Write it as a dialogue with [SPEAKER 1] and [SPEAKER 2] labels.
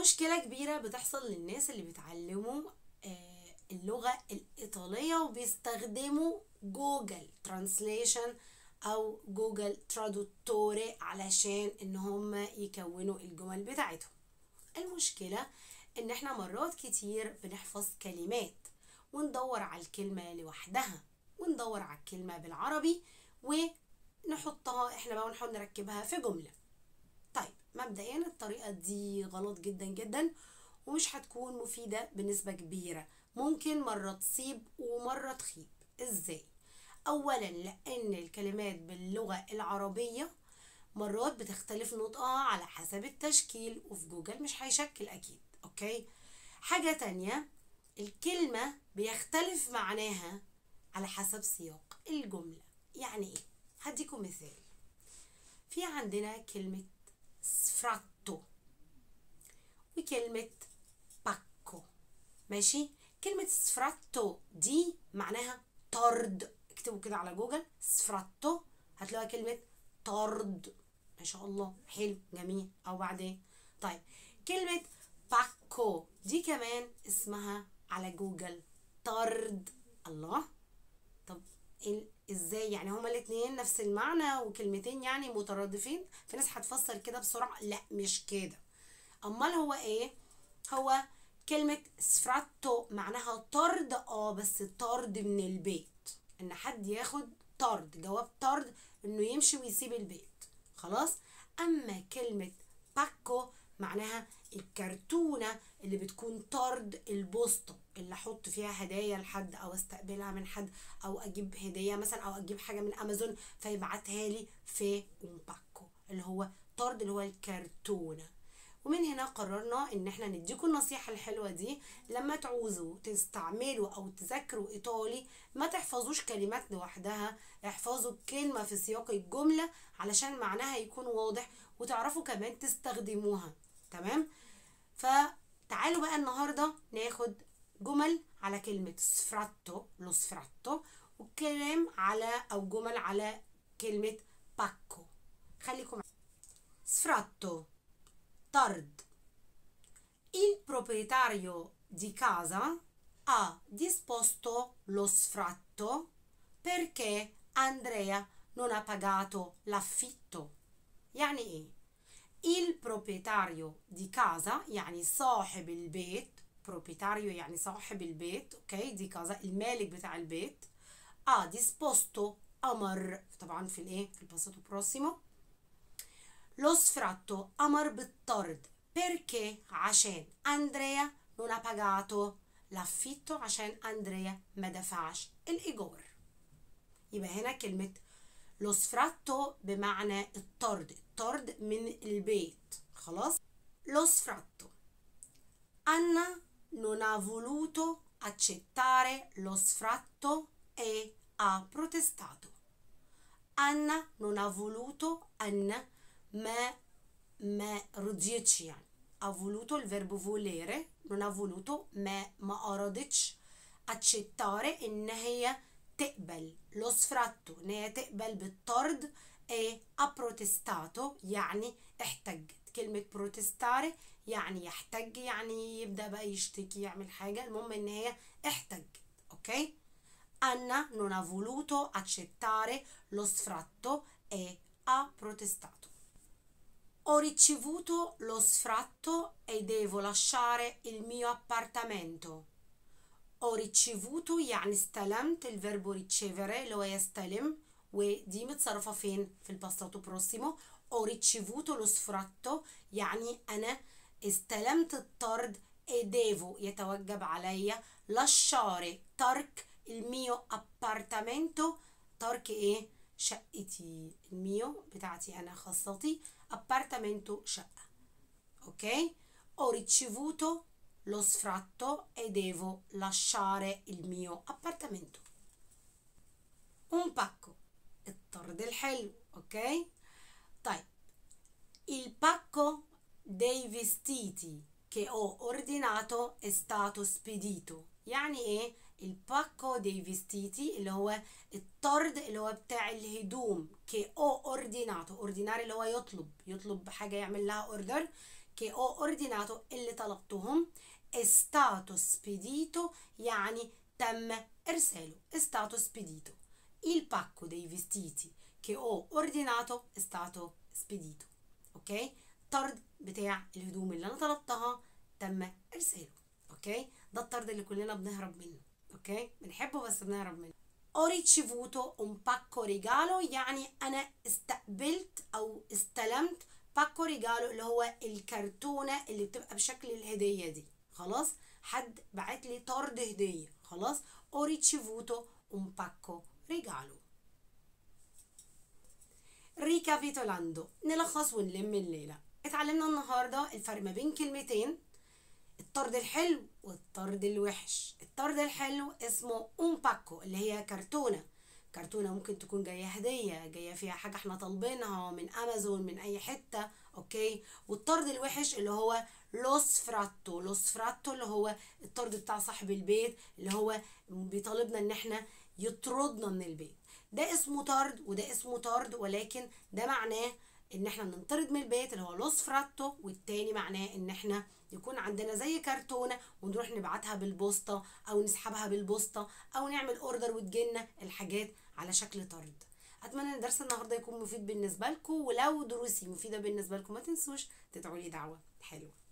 [SPEAKER 1] مشكلة كبيرة بتحصل للناس اللي بيتعلموا آه، اللغة الإيطالية وبيستخدموا جوجل ترانسليشن أو جوجل ترادوتوري علشان إن هم يكونوا الجمل بتاعتهم المشكلة إن إحنا مرات كتير بنحفظ كلمات وندور على الكلمة لوحدها وندور على الكلمة بالعربي ونحطها إحنا بقى ونحاول نركبها في جملة طيب مبدئيا الطريقة دي غلط جدا جدا ومش هتكون مفيدة بنسبة كبيرة ممكن مرة تصيب ومرة تخيب ازاي اولا لان الكلمات باللغة العربية مرات بتختلف نطقها على حسب التشكيل وفي جوجل مش هيشكل اكيد اوكي حاجة تانية الكلمة بيختلف معناها على حسب سياق الجملة يعني ايه هديكم مثال في عندنا كلمة سفراتو وكلمة باكو ماشي كلمة سفراتو دي معناها طرد اكتبوا كده على جوجل سفراتو هتلاقوا كلمة طرد ما شاء الله حلو جميل او بعدين طيب كلمة باكو دي كمان اسمها على جوجل طرد الله طب ال- ازاي يعني هما الاتنين نفس المعنى وكلمتين يعني مترادفين في ناس هتفسر كده بسرعة لا مش كده امال هو ايه هو كلمة سفراتو معناها طرد اه بس طرد من البيت ان حد ياخد طرد جواب طرد انه يمشي ويسيب البيت خلاص اما كلمة باكو معناها الكرتونة اللي بتكون طرد البوسطة اللي احط فيها هدايا لحد او استقبلها من حد او اجيب هدية مثلا او اجيب حاجة من امازون فيبعتها لي في un باكو اللي هو طرد اللي هو الكرتونة ومن هنا قررنا ان احنا نديكم النصيحة الحلوة دي لما تعوزوا تستعملوا او تذاكروا ايطالي ما تحفظوش كلمات لوحدها احفظوا كلمة في سياق الجملة علشان معناها يكون واضح وتعرفوا كمان تستخدموها تمام فتعالوا بقى النهاردة ناخد جمل على كلمة سفراتو لو سفراتو وكلام على او جمل على كلمة باكو خليكم سفراتو طرد Il proprietario di casa ha disposto lo sfratto perché Andrea non ha pagato l'affitto. يعني ايه؟ Il proprietario di casa يعني صاحب البيت proprietario يعني صاحب البيت اوكي دي كازا المالك بتاع البيت ها disposto امر طبعا في الايه في الباساتو بروسيمو Lo sfratto أمر بالطرد perché عشان أندريا non ha pagato l'affitto عشان أندريا ما دفعش الإيجار يبقى هنا كلمة lo sfratto بمعنى الطرد الطرد من البيت خلاص lo sfratto Anna non ha voluto accettare lo sfratto e ha protestato Anna non ha voluto Anna ما ما رضيتش يعني ha voluto il verbo volere non ha voluto ما ما أرادتش accettare إن هي تقبل lo sfratto إن هي تقبل بالطرد e ha protestato يعني احتجت كلمة protestare يعني يحتج يعني يبدأ بقى يشتكي يعمل حاجة المهم إن هي احتجت أوكي Anna non ha voluto accettare lo sfratto e ha protestato Ho ricevuto lo sfratto e devo lasciare il mio appartamento. Ho ricevuto يعني استلمت الفيربو ricevere اللي هو يستلم ودي متصرفة فين في الباساتو بروسيمو ho ricevuto lo sfratto يعني أنا استلمت الطرد e devo يتوجب عليا lasciare ترك il mio appartamento ترك ايه شقتي الميو بتاعتي انا خاصتي appartamento شقة ok ho ricevuto lo sfratto e devo lasciare il mio appartamento un pacco الطرد الحلو ok طيب il pacco dei vestiti che ho ordinato è stato spedito يعني ايه الباكو دي فيستيتي اللي هو الطرد اللي هو بتاع الهدوم كي او اورديناتو اوردينار اللي هو يطلب يطلب حاجه يعمل لها اوردر che ho ordinato اللي طلبتهم è stato spedito يعني تم إرساله è stato spedito il pacco dei vestiti che ho ordinato è stato spedito اوكي الطرد بتاع الهدوم اللي انا طلبتها تم ارساله اوكي ده الطرد اللي كلنا بنهرب منه اوكي بنحبه بس بنهرب منه ho ricevuto un pacco regalo يعني انا استقبلت او استلمت باكو ريجالو اللي هو الكرتونة اللي بتبقى بشكل الهدية دي خلاص حد بعت لي طرد هدية خلاص ho ricevuto un pacco regalo ريكابيتولاندا نلخص ونلم الليلة اتعلمنا النهاردة الفرق ما بين كلمتين الطرد الحلو والطرد الوحش الطرد الحلو اسمه اون باكو اللي هي كرتونة كرتونة ممكن تكون جاية هدية جاية فيها حاجة احنا طالبينها من امازون من اي حتة اوكي والطرد الوحش اللي هو لوس فراتو لوس فراتو اللي هو الطرد بتاع صاحب البيت اللي هو بيطالبنا ان احنا يطردنا من البيت ده اسمه طرد وده اسمه طرد ولكن ده معناه ان احنا ننطرد من البيت اللي هو لوس فراتو والتاني معناه ان احنا يكون عندنا زي كرتونة ونروح نبعتها بالبوسطة او نسحبها بالبوسطة او نعمل اوردر وتجيلنا الحاجات على شكل طرد اتمنى ان درس النهارده يكون مفيد بالنسبه لكم ولو دروسي مفيده بالنسبه لكم ما تنسوش تدعوا لي دعوه حلوه